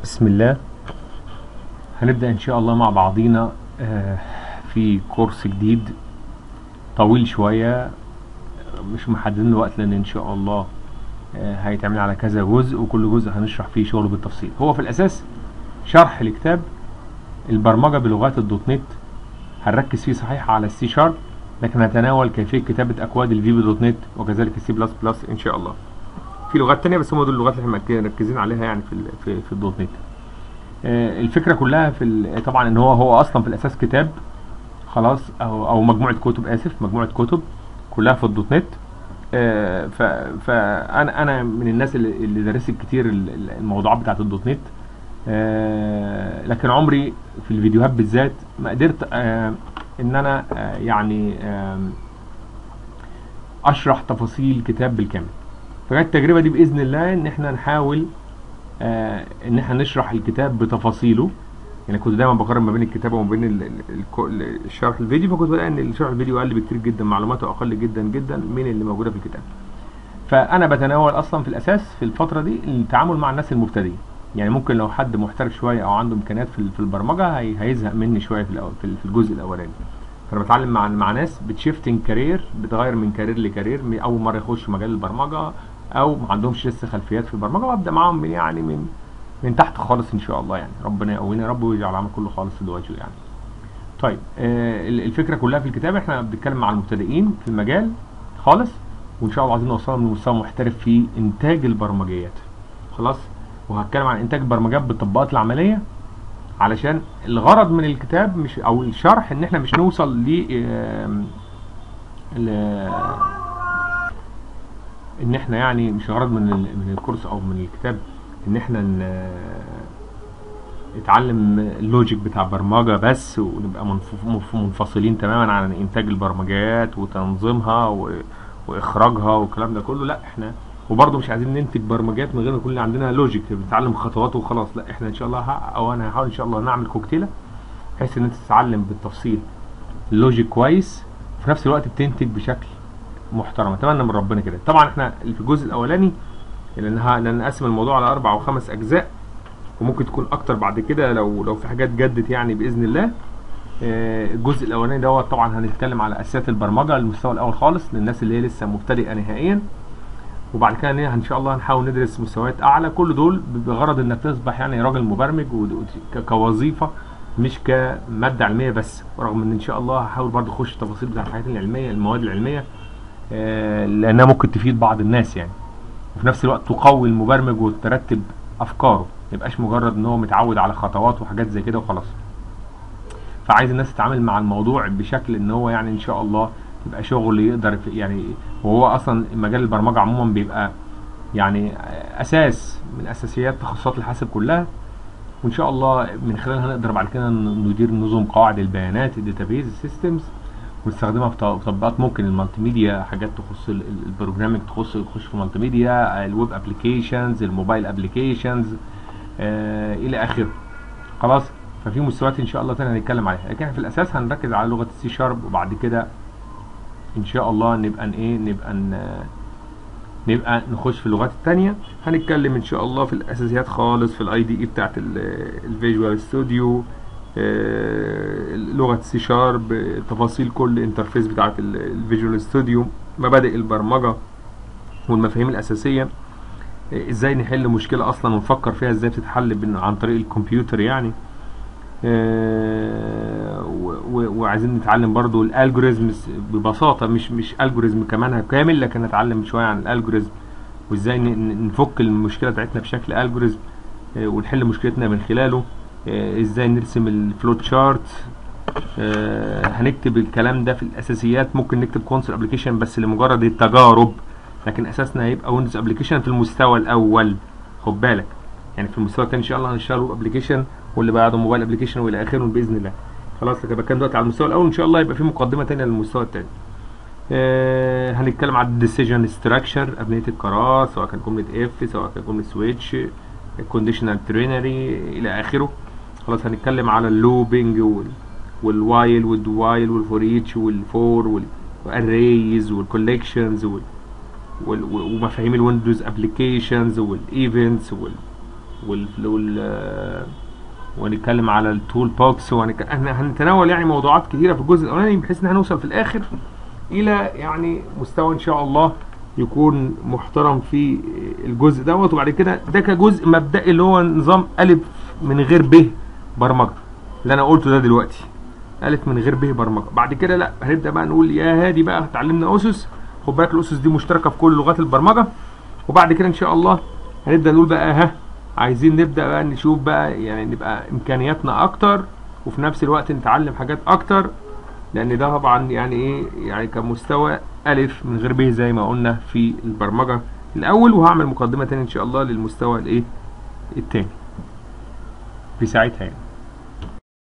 بسم الله هنبدأ إن شاء الله مع بعضينا آه، في كورس جديد طويل شوية مش محددين له وقت لأن إن شاء الله آه، هيتعمل على كذا جزء وكل جزء هنشرح فيه شغله بالتفصيل هو في الأساس شرح لكتاب البرمجة بلغات الدوت نت هنركز فيه صحيح على السي شارب لكن هنتناول كيفية كتابة أكواد الفي بي دوت نت وكذلك السي بلس بلس إن شاء الله في لغات تانية بس هم دول اللغات اللي احنا مركزين عليها يعني في ال- في, في الدوت نت آه، الفكرة كلها في ال- طبعا ان هو هو اصلا في الاساس كتاب خلاص او او مجموعة كتب اسف مجموعة كتب كلها في الدوت نت آه، ف فانا انا من الناس اللي, اللي درست كتير ال- ال- الموضوعات بتاعت الدوت نت آه، لكن عمري في الفيديوهات بالذات ما قدرت آه، ان انا آه، يعني آم، اشرح تفاصيل كتاب بالكامل فكانت التجربه دي باذن الله ان احنا نحاول آه ان احنا نشرح الكتاب بتفاصيله يعني كنت دايما بقارن ما بين الكتابه وما بين ال- ال- الكو- ال- الشرح الفيديو فكنت بلاقي ان شرح الفيديو اقل بكتير جدا معلوماته اقل جدا جدا من اللي موجوده في الكتاب فانا بتناول اصلا في الاساس في الفتره دي التعامل مع الناس المبتدئين يعني ممكن لو حد محترف شويه او عنده امكانيات في ال- في البرمجه هي هيزهق مني شويه في الأول في ال- في الجزء الاولاني فانا بتعلم مع مع ناس بتشيفتنج كارير بتغير من كارير لكارير من اول مره يخش مجال البرمجه او ما عندهمش لسه خلفيات في البرمجه وابدا معاهم من يعني من من تحت خالص ان شاء الله يعني ربنا يقوينا يا رب ويجعل العمل كله خالص لوجهه يعني طيب آه ال- الفكره كلها في الكتاب احنا بنتكلم مع المبتدئين في المجال خالص وان شاء الله عايزين نوصلهم لمستوى محترف في انتاج البرمجيات خلاص وهتكلم عن انتاج البرمجيات بالتطبيقات العمليه علشان الغرض من الكتاب مش او الشرح ان احنا مش نوصل ل آم، ل- ان احنا يعني مش الغرض من ال- من الكورس او من الكتاب ان احنا ن- نتعلم اللوجيك بتاع برمجة بس ونبقى منف- منف- منفصلين تماما عن انتاج البرمجيات وتنظيمها و- واخراجها والكلام ده كله لا احنا وبرضه مش عايزين ننتج برمجيات من غير ما يكون عندنا لوجيك بنتعلم خطوات وخلاص لا احنا ان شاء الله ه- او انا هحاول ان شاء الله نعمل كوكتيله بحيث ان انت تتعلم بالتفصيل اللوجيك كويس وفي نفس الوقت بتنتج بشكل محترم اتمنى من ربنا كده طبعا احنا في الجزء الاولاني لان ه- لان نقسم الموضوع على اربع او خمس اجزاء وممكن تكون اكتر بعد كده لو لو في حاجات جدت يعني باذن الله آه، الجزء الاولاني دوت طبعا هنتكلم على اساسيات البرمجه المستوى الاول خالص للناس اللي هي لسه مبتدئه نهائيا وبعد كده إن- ان شاء الله هنحاول ندرس مستويات اعلى كل دول بغرض انك تصبح يعني راجل مبرمج ود- ود- ك- كوظيفه مش كماده علميه بس رغم ان ان شاء الله هحاول برضه اخش التفاصيل بتاعت الحاجات العلميه المواد العلميه آه، لانها ممكن تفيد بعض الناس يعني وفي نفس الوقت تقوي المبرمج وترتب افكاره ما يبقاش مجرد ان هو متعود على خطوات وحاجات زي كده وخلاص فعايز الناس تتعامل مع الموضوع بشكل ان هو يعني ان شاء الله يبقى شغل يقدر في- يعني وهو اصلا مجال البرمجه عموما بيبقى يعني اساس من اساسيات تخصصات الحاسب كلها وان شاء الله من خلالها نقدر بعد كده ن- ندير نظم قواعد البيانات الداتابيز سيستمز ونستخدمها في ت- تطبيقات ممكن المالتي ميديا حاجات تخص ال- ال- البروجرامينج تخص تخش في المالتي ميديا الويب ابلكيشنز الموبايل ابلكيشنز آه الى اخره خلاص ففي مستويات ان شاء الله تاني هنتكلم عليها لكن في الاساس هنركز على لغه السي شارب وبعد كده ان شاء الله نبقى ن- ايه نبقى ن- نبقى نخش في اللغات التانية هنتكلم ان شاء الله في الاساسيات خالص في الاي دي اي بتاعت الفيجوال ستوديو لغه سي شارب تفاصيل كل انترفيس بتاعت الفيجوال ستوديو مبادئ البرمجه والمفاهيم الاساسيه آه، ازاي نحل مشكله اصلا ونفكر فيها ازاي بتتحل بن- عن طريق الكمبيوتر يعني آه، و- و- وعايزين نتعلم برضو الالجوريزمز ببساطه مش مش الجوريزم كمان كامل لكن نتعلم شويه عن الالجوريزم وازاي ن- ن- نفك المشكله بتاعتنا بشكل الجوريزم آه، ونحل مشكلتنا من خلاله آه، ازاي نرسم الفلو تشارت هنكتب الكلام ده في الاساسيات ممكن نكتب كونسول ابلكيشن بس لمجرد التجارب لكن اساسنا هيبقى ويندوز ابلكيشن في المستوى الاول خد بالك يعني في المستوى الثاني ان شاء الله هنشتغل ويب ابلكيشن واللي بعده موبايل ابلكيشن والى اخره باذن الله خلاص كده بتكلم دلوقتي على المستوى الاول ان شاء الله يبقى في مقدمه ثانيه للمستوى الثاني آه هنتكلم على الديسيجن ستراكشر ابنيه القرار سواء كان جمله اف سواء كان جمله سويتش كونديشنال ترينري الى اخره خلاص هنتكلم على اللوبينج وال والوايل والدوايل والفور ايتش والفور والاريز والكوليكشنز وال وال- ومفاهيم الويندوز ابلكيشنز والايفنتس وال, وال ونتكلم على التول بوكس احنا هنتناول يعني موضوعات كثيره في الجزء الاولاني بحيث ان احنا نوصل في الاخر الى يعني مستوى ان شاء الله يكون محترم في الجزء دوت وبعد كده ده كجزء مبدئي اللي هو نظام الف من غير ب برمجه اللي انا قلته ده دلوقتي الف من غير ب برمجه بعد كده لا هنبدا بقى نقول يا هادي بقى اتعلمنا اسس خد بالك الاسس دي مشتركه في كل لغات البرمجه وبعد كده ان شاء الله هنبدا نقول بقى ها عايزين نبدا بقى نشوف بقى يعني نبقى امكانياتنا اكتر وفي نفس الوقت نتعلم حاجات اكتر لان ده طبعا يعني ايه يعني كمستوى الف من غير ب زي ما قلنا في البرمجه الاول وهعمل مقدمه تاني ان شاء الله للمستوى الايه التاني في ساعتها يعني